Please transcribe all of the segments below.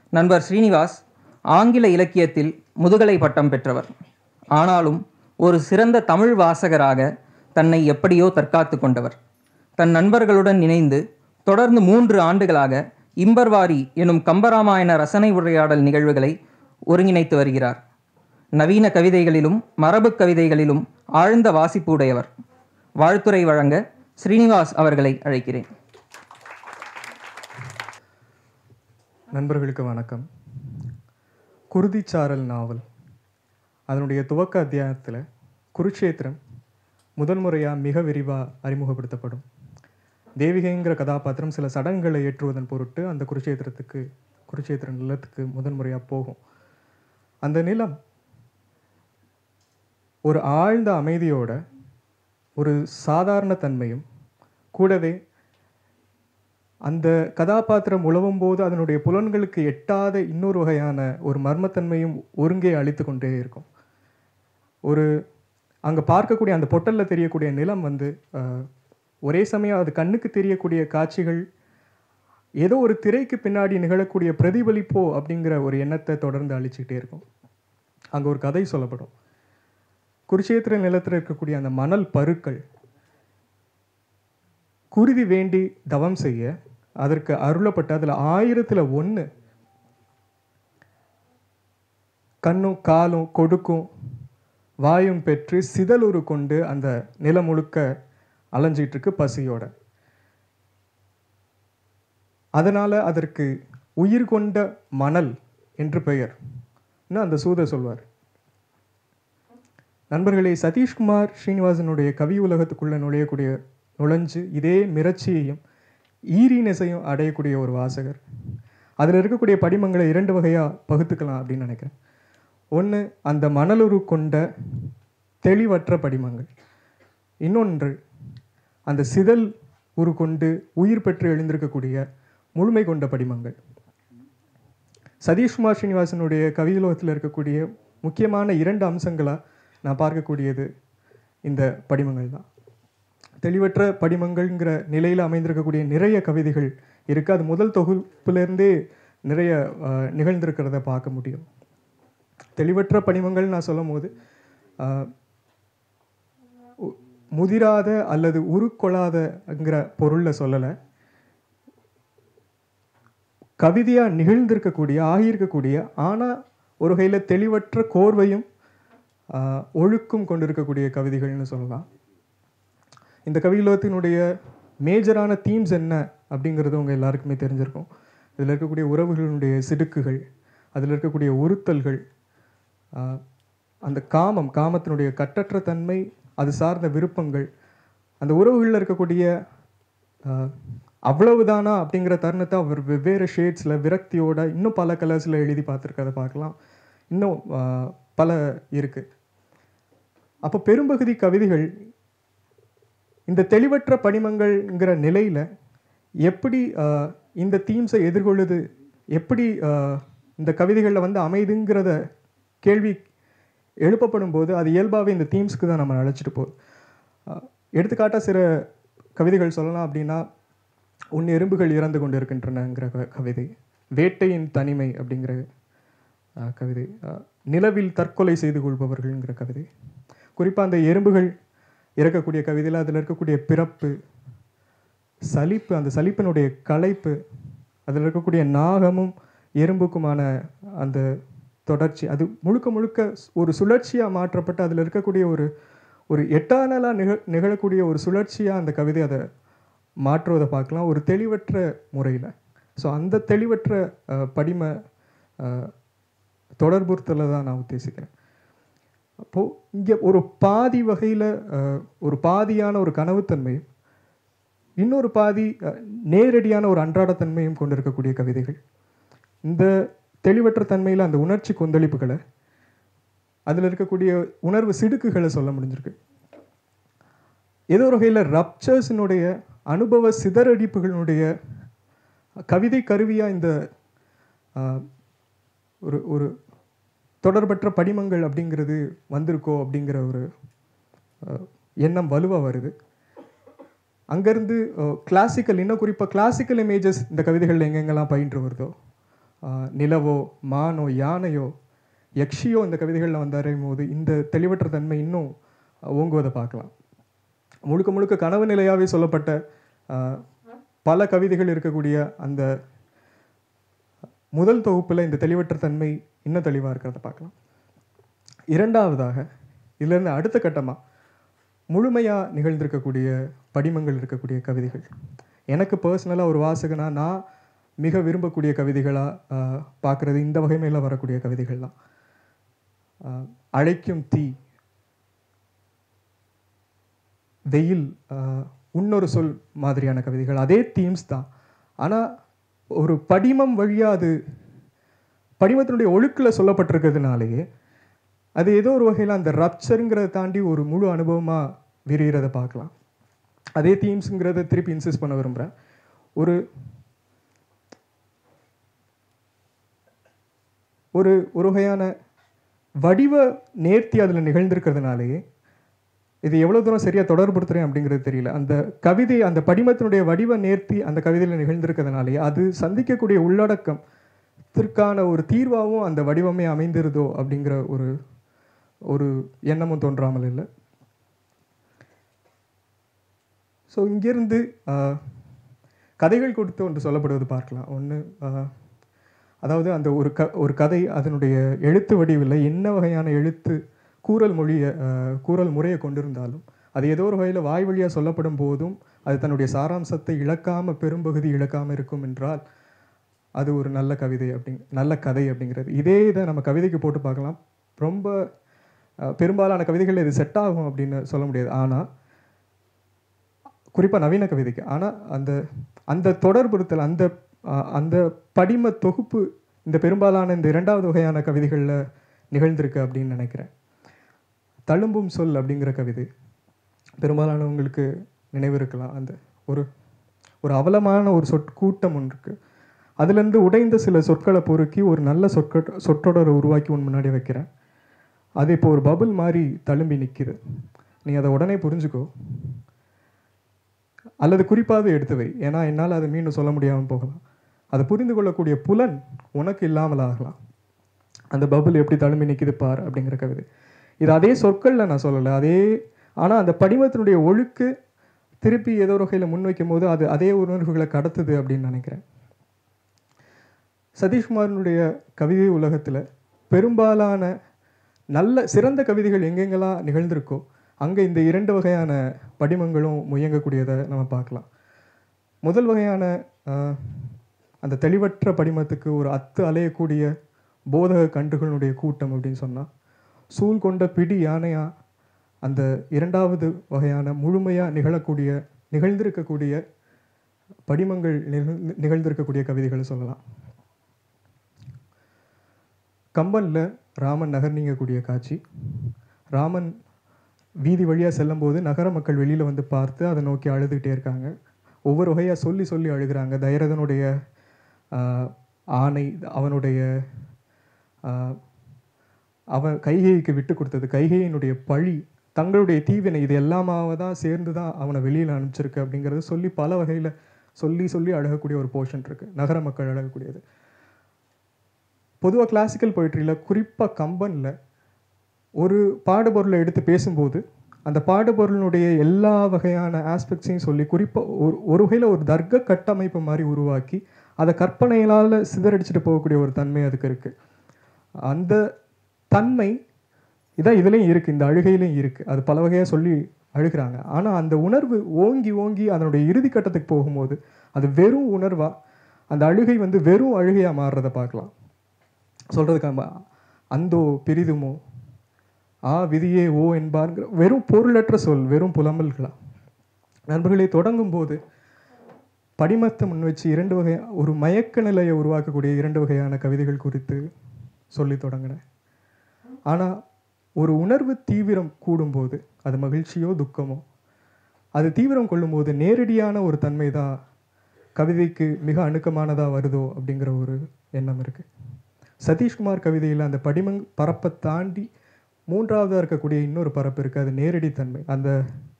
நண்பர் ஸ்ரீனிவாஸ் ஆங்கில இலக்கியத்தில் முதுகலை பட்டம் பெற்றவர் ஆனாலும் ஒரு சிறந்த தமிழ் வாசகராக தன்னை எப்படியோ தற்காத்து கொண்டவர் தன் நண்பர்களுடன் இணைந்து தொடர்ந்து மூன்று ஆண்டுகளாக இம்பர்வாரி எனும் கம்பராமாயண ரசனை உரையாடல் நிகழ்வுகளை ஒருங்கிணைத்து வருகிறார் நவீன கவிதைகளிலும் மரபு கவிதைகளிலும் ஆழ்ந்த வாசிப்பு உடையவர் வாழ்த்துரை வழங்க ஸ்ரீனிவாஸ் அவர்களை அழைக்கிறேன் நண்பர்களுக்கு வணக்கம் குருதிச்சாரல் நாவல் அதனுடைய துவக்க அத்தியாயத்தில் குருட்சேத்திரம் முதல் முறையாக மிக விரிவாக அறிமுகப்படுத்தப்படும் தேவிகைங்கிற கதாபாத்திரம் சில சடங்குகளை ஏற்றுவதன் பொருட்டு அந்த குருட்சேத்திரத்துக்கு குருட்சேத்திர நிலத்துக்கு முதல் முறையாக போகும் அந்த நிலம் ஒரு ஆழ்ந்த அமைதியோட ஒரு சாதாரண தன்மையும் கூடவே அந்த கதாபாத்திரம் உழவும் போது அதனுடைய புலன்களுக்கு எட்டாத இன்னொரு வகையான ஒரு மர்மத்தன்மையும் ஒருங்கே அழித்து கொண்டே இருக்கும் ஒரு அங்கே பார்க்கக்கூடிய அந்த பொட்டலில் தெரியக்கூடிய நிலம் வந்து அஹ், ஒரே சமயம் அது கண்ணுக்கு தெரியக்கூடிய காட்சிகள் ஏதோ ஒரு திரைக்கு பின்னாடி நிகழக்கூடிய பிரதிபலிப்போ அப்படிங்கிற ஒரு எண்ணத்தை தொடர்ந்து அழிச்சுக்கிட்டே இருக்கும் அங்கே ஒரு கதை சொல்லப்படும் குருஷேத்திர நிலத்தில் இருக்கக்கூடிய அந்த மணல் பருக்கள் குருதி வேண்டி தவம் செய்ய அதற்கு அருளப்பட்ட அதில் ஆயிரத்தில் ஒன்று கண்ணும் காலும் கொடுக்கும் வாயும் பெற்று சிதலுரு கொண்டு அந்த நிலம் முழுக்க அலைஞ்சிட்டு இருக்கு பசியோட அதனால அதற்கு உயிர் கொண்ட மணல் என்று பெயர் இன்னும் அந்த சூத சொல்வார் நண்பர்களே சதீஷ்குமார் ஸ்ரீனிவாசனுடைய கவி உலகத்துக்குள்ள நுழையக்கூடிய நுழைஞ்சு இதே மிரட்சியையும் ஈரீனஸையும் அடையக்கூடிய ஒரு வாசகர் அதில் இருக்கக்கூடிய படிமங்களை இரண்டு வகையாக பகுத்துக்கலாம் அப்படின்னு நினைக்கிறேன் ஒன்று அந்த மணலுரு கொண்ட தெளிவற்ற படிமங்கள் இன்னொன்று அந்த சிதல் உரு கொண்டு உயிர் பெற்று எழுந்திருக்கக்கூடிய முழுமை கொண்ட படிமங்கள் சதீஷ்குமார் ஸ்ரீனிவாசனுடைய கவியுலகத்தில் இருக்கக்கூடிய முக்கியமான இரண்டு அம்சங்களாக நான் பார்க்கக்கூடியது இந்த படிமங்கள் தான் தெளிவற்ற படிமங்கள்ங்கிற நிலையில் அமைந்திருக்கக்கூடிய நிறைய கவிதைகள் இருக்குது அது முதல் தொகுப்பிலிருந்தே நிறைய அஹ், நிகழ்ந்திருக்கிறத பார்க்க முடியும் தெளிவற்ற படிமங்கள் நான் சொல்லும் போது அஹ், உ- முதிராத அல்லது உருக்கொள்ளாதங்கிற பொருளில் சொல்லலை கவிதையாக நிகழ்ந்திருக்கக்கூடிய ஆகியிருக்கக்கூடிய ஆனால் ஒரு வகையில் தெளிவற்ற கோர்வையும் ஆஹ், ஒழுக்கும் கொண்டிருக்கக்கூடிய கவிதைகள்னு சொல்லலாம் இந்த கவியுலகத்தினுடைய மேஜரான தீம்ஸ் என்ன அப்படிங்கிறது உங்கள் எல்லாருக்குமே தெரிஞ்சிருக்கும் இதில் இருக்கக்கூடிய உறவுகளுடைய சிடுக்குகள் அதில் இருக்கக்கூடிய உறுத்தல்கள் ஆஹ், அந்த காமம் காமத்தினுடைய கட்டற்ற தன்மை அது சார்ந்த விருப்பங்கள் அந்த உறவுகளில் இருக்கக்கூடிய ஆஹ், அவ்வளவுதானா அப்படிங்கிற தருணத்தை அவர் வெவ்வேறு ஷேட்ஸில் விரக்தியோட இன்னும் பல கலர்ஸில் எழுதி பார்த்துருக்கதை பார்க்கலாம் இன்னும் ஆஹ், பல இருக்குது அப்போ பெரும்பகுதி கவிதைகள் இந்த தெளிவற்ற படிமங்கள்ங்கிற நிலையில் எப்படி ஆஹ், இந்த தீம்ஸை எதிர்கொள்ளுது எப்படி ஆஹ், இந்த கவிதைகளில் வந்து அமைதுங்கிறத கேள்வி எழுப்பப்படும் போது அது இயல்பாகவே இந்த தீம்ஸ்க்கு தான் நம்ம அழைச்சிட்டு போகுது ஆஹ், எடுத்துக்காட்டாக சில கவிதைகள் சொல்லலாம் அப்படின்னா உன் எறும்புகள் இறந்து கொண்டு இருக்கின்றனங்கிற க- கவிதை வேட்டையின் தனிமை அப்படிங்கிற ஆஹ், கவிதை ஆஹ், நிலவில் தற்கொலை செய்து கொள்பவர்கள்ங்கிற கவிதை குறிப்பாக அந்த எறும்புகள் இறக்கக்கூடிய கவிதையில் அதில் இருக்கக்கூடிய பிறப்பு சலிப்பு அந்த சலிப்பினுடைய களைப்பு அதில் இருக்கக்கூடிய நாகமும் எறும்புக்குமான அந்த தொடர்ச்சி அது முழுக்க முழுக்க ஒரு சுழற்சியாக மாற்றப்பட்டு அதில் இருக்கக்கூடிய ஒரு ஒரு எட்டானலாக நிக நிகழக்கூடிய ஒரு சுழற்சியாக அந்த கவிதை அதை மாற்றுவதை பார்க்கலாம் ஒரு தெளிவற்ற முறையில் ஸோ அந்த தெளிவற்ற அஹ், படிம அஹ், தொடர்புறுத்தலை தான் நான் உத்தேசிக்கிறேன் அப்போது இங்கே ஒரு பாதி வகையில் ஒரு பாதியான ஒரு கனவுத்தன்மையும் இன்னொரு பாதி அஹ், நேரடியான ஒரு அன்றாடத்தன்மையும் கொண்டிருக்கக்கூடிய கவிதைகள் இந்த தெளிவற்ற தன்மையில் அந்த உணர்ச்சி கொந்தளிப்புகளை அதில் இருக்கக்கூடிய உணர்வு சிடுக்குகளை சொல்ல முடிஞ்சிருக்கு ஏதோ ஒரு வகையில் ரப்சர்ஸினுடைய அனுபவ சிதறடிப்புகளினுடைய கவிதை கருவியாக இந்த ஆஹ், ஒரு ஒரு தொடர்பற்ற படிமங்கள் அப்படிங்கிறது வந்திருக்கோ அப்படிங்கிற ஒரு ஆஹ், எண்ணம் வலுவாக வருது அங்கேருந்து கிளாசிக்கல் இன்னும் குறிப்பாக கிளாசிக்கல் இமேஜஸ் இந்த கவிதைகள் எங்கெங்கெல்லாம் பயின்று வருதோ ஆஹ், நிலவோ மானோ யானையோ யக்ஷியோ இந்த கவிதைகளில் வந்தறையும் போது இந்த தெளிவற்ற தன்மை இன்னும் ஓங்குவதை பார்க்கலாம் முழுக்க முழுக்க கனவு நிலையாகவே சொல்லப்பட்ட ஆஹ், பல கவிதைகள் இருக்கக்கூடிய அந்த முதல் தொகுப்பில் இந்த தெளிவற்ற தன்மை இன்னும் தெளிவாக இருக்கிறத பார்க்கலாம் இரண்டாவதாக இதிலிருந்து அடுத்த கட்டமாக முழுமையாக நிகழ்ந்திருக்கக்கூடிய படிமங்கள் இருக்கக்கூடிய கவிதைகள் எனக்கு பர்சனலாக ஒரு வாசகனா நான் மிக விரும்பக்கூடிய கவிதைகளாக பார்க்குறது இந்த வகைமையில் வரக்கூடிய கவிதைகள் தான் ஆஹ், அழைக்கும் தீ வெயில் ஆஹ், இன்னொரு சொல் மாதிரியான கவிதைகள் அதே தீம்ஸ் தான் ஆனால் ஒரு படிமம் வழியாக அது படிமத்தினுடைய ஒழுக்கில் சொல்லப்பட்டிருக்கிறதுனாலேயே அது ஏதோ ஒரு வகையில் அந்த ரப்சருங்கிறத தாண்டி ஒரு முழு அனுபவமாக விரிகிறத பார்க்கலாம் அதே தீம்ஸுங்கிறத திருப்பி இன்சிஸ்ட் பண்ண விரும்புகிறேன் ஒரு ஒரு ஒரு வகையான வடிவ நேர்த்தி அதில் நிகழ்ந்திருக்கிறதுனாலேயே இது எவ்வளோ தூரம் சரியாக தொடர்புறுத்துறேன் அப்படிங்கிறது தெரியல அந்த கவிதை அந்த படிமத்தினுடைய வடிவ நேர்த்தி அந்த கவிதையில் நிகழ்ந்திருக்கிறதுனாலேயே அது சந்திக்கக்கூடிய உள்ளடக்கத்திற்கான ஒரு தீர்வாகவும் அந்த வடிவமே அமைந்திருதோ அப்படிங்கிற ஒரு ஒரு எண்ணமும் தோன்றாமல் இல்லை ஸோ இங்கேருந்து கதைகள் கொடுத்து ஒன்று சொல்லப்படுவது பார்க்கலாம் ஒன்று அதாவது அந்த ஒரு க ஒரு கதை அதனுடைய எழுத்து வடிவில் என்ன வகையான எழுத்து கூறல் மொழியை ஆஹ், கூறல் முறையை கொண்டிருந்தாலும் அது ஏதோ ஒரு வகையில் வாய் வழியாக சொல்லப்படும் போதும் அது தன்னுடைய சாராம்சத்தை இழக்காம பெரும்பகுதி இழக்காமல் இருக்கும் என்றால் அது ஒரு நல்ல கவிதை அப்படிங் நல்ல கதை அப்படிங்கிறது இதே இதை நம்ம கவிதைக்கு போட்டு பார்க்கலாம் ரொம்ப ஆஹ், பெரும்பாலான கவிதைகளில் இது செட் ஆகும் அப்படின்னு சொல்ல முடியாது ஆனால் குறிப்பாக நவீன கவிதைக்கு ஆனால் அந்த அந்த தொடர்புறுத்தல் அந்த ஆஹ், அந்த படிம தொகுப்பு இந்த பெரும்பாலான இந்த இரண்டாவது வகையான கவிதைகளில் நிகழ்ந்திருக்கு அப்படின்னு நினைக்கிறேன் தழும்பும் சொல் அப்படிங்கிற கவிதை பெரும்பாலானவங்களுக்கு நினைவு இருக்கலாம் அந்த ஒரு ஒரு அவலமான ஒரு சொற்கூட்டம் ஒன்று இருக்கு அதுலேருந்து உடைந்த சில சொற்களை பொறுக்கி ஒரு நல்ல சொற்க சொற்றொடரை உருவாக்கி உன் முன்னாடி வைக்கிறேன் அது இப்போ ஒரு பபுள் மாதிரி தழும்பி நிற்கிது நீ அதை உடனே புரிஞ்சுக்கோ அல்லது குறிப்பாகவே எடுத்து வை ஏன்னா என்னால் அதை மீண்டும் சொல்ல முடியாமல் போகலாம் அதை புரிந்து கொள்ளக்கூடிய புலன் உனக்கு இல்லாமல் ஆகலாம் அந்த பபுள் எப்படி தழும்பி நிற்கிது பார் அப்படிங்கிற கவிதை இது அதே சொற்களில் நான் சொல்லலை அதே ஆனால் அந்த படிமத்தினுடைய ஒழுக்கு திருப்பி ஏதோ ஒரு வகையில் முன்வைக்கும் போது அது அதே உணர்வுகளை கடத்துது அப்படின்னு நினைக்கிறேன் சதீஷ்குமாரனுடைய கவிதை உலகத்தில் பெரும்பாலான நல்ல சிறந்த கவிதைகள் எங்கெங்கெல்லாம் நிகழ்ந்திருக்கோ அங்கே இந்த இரண்டு வகையான படிமங்களும் முயங்கக்கூடியதை நம்ம பார்க்கலாம் முதல் வகையான ஆஹ், அந்த தெளிவற்ற படிமத்துக்கு ஒரு அத்து அலையக்கூடிய போதக கன்றுகளுடைய கூட்டம் அப்படின்னு சொன்னால் சூழ் கொண்ட பிடி யானையா அந்த இரண்டாவது வகையான முழுமையாக நிகழக்கூடிய நிகழ்ந்திருக்கக்கூடிய படிமங்கள் நிகழ்- நிகழ்ந்திருக்கக்கூடிய கவிதைகளை சொல்லலாம் கம்பனில் ராமன் நகர் நீங்கக்கூடிய காட்சி ராமன் வீதி வழியாக செல்லும்போது நகர மக்கள் வெளியில் வந்து பார்த்து அதை நோக்கி அழுதுகிட்டே இருக்காங்க ஒவ்வொரு வகையாக சொல்லி சொல்லி அழுகிறாங்க தைரதனுடைய ஆஹ், ஆணை அவனுடைய ஆஹ், அவன் கைகைக்கு விட்டு கொடுத்தது கைகையினுடைய பழி தங்களுடைய தீவினை இது எல்லாமாவ தான் சேர்ந்து தான் அவனை வெளியில் அனுப்பிச்சிருக்கு அப்படிங்கிறது சொல்லி பல வகையில் சொல்லி சொல்லி அழகக்கூடிய ஒரு போர்ஷன் இருக்குது நகர மக்கள் அழகக்கூடியது பொதுவாக கிளாசிக்கல் பொயிட்ரியில் குறிப்பாக கம்பனில் ஒரு பாடுபொருளை எடுத்து பேசும்போது அந்த பாடுபொருளினுடைய எல்லா வகையான ஆஸ்பெக்ட்ஸையும் சொல்லி குறிப்பாக ஒரு ஒரு வகையில் ஒரு தர்க்க கட்டமைப்பு மாதிரி உருவாக்கி அதை கற்பனைகளால் சிதறடிச்சிட்டு போகக்கூடிய ஒரு தன்மை அதுக்கு இருக்குது அந்த தன்மை இதான் இதுலேயும் இருக்குது இந்த அழுகையிலையும் இருக்குது அது பல வகையாக சொல்லி அழுகிறாங்க ஆனால் அந்த உணர்வு ஓங்கி ஓங்கி அதனுடைய இறுதி கட்டத்துக்கு போகும்போது அது வெறும் உணர்வாக அந்த அழுகை வந்து வெறும் அழுகையாக மாறுறதை பார்க்கலாம் சொல்கிறதுக்கு அந்தோ பிரிதுமோ ஆ விதியே ஓ என்பார்ங்கிற வெறும் பொருளற்ற சொல் வெறும் புலம்பல்களா நண்பர்களே தொடங்கும் போது படிமத்தை முன் வச்சு இரண்டு வகை ஒரு மயக்க நிலையை உருவாக்கக்கூடிய இரண்டு வகையான கவிதைகள் குறித்து சொல்லி தொடங்கினேன் ஆனால் ஒரு உணர்வு தீவிரம் கூடும்போது அது மகிழ்ச்சியோ துக்கமோ அது தீவிரம் கொள்ளும்போது நேரடியான ஒரு தன்மை தான் கவிதைக்கு மிக அணுக்கமானதாக வருதோ அப்படிங்கிற ஒரு எண்ணம் இருக்குது சதீஷ்குமார் கவிதையில் அந்த படிமங் பரப்பை தாண்டி மூன்றாவதாக இருக்கக்கூடிய இன்னொரு பரப்பு இருக்குது அது நேரடி தன்மை அந்த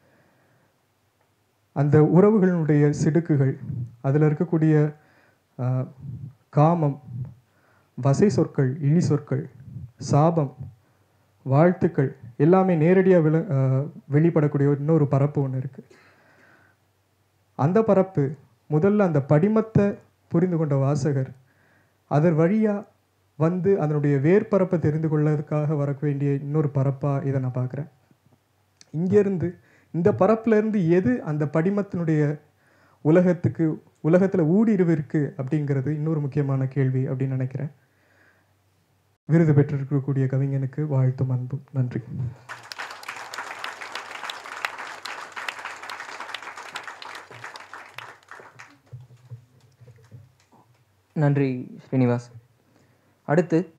அந்த உறவுகளினுடைய சிடுக்குகள் அதில் இருக்கக்கூடிய ஆஹ், காமம் வசை சொற்கள் இழி சொற்கள் சாபம் வாழ்த்துக்கள் எல்லாமே நேரடியாக விள அஹ், வெளிப்படக்கூடிய ஒரு இன்னொரு பரப்பு ஒன்று இருக்குது அந்த பரப்பு முதல்ல அந்த படிமத்தை புரிந்து கொண்ட வாசகர் அதன் வழியாக வந்து அதனுடைய வேர்பரப்பை தெரிந்து கொள்ளறதுக்காக வர வேண்டிய இன்னொரு பரப்பாக இதை நான் பார்க்குறேன் இங்கேருந்து இந்த பரப்புலேருந்து எது அந்த படிமத்தினுடைய உலகத்துக்கு உலகத்தில் ஊடுருவி இருக்கு அப்படிங்கிறது இன்னொரு முக்கியமான கேள்வி அப்படின்னு நினைக்கிறேன் விருது பெற்றிருக்கக்கூடிய கவிஞனுக்கு வாழ்த்தும் அன்பும் நன்றி நன்றி ஸ்ரீனிவாஸ் அடுத்து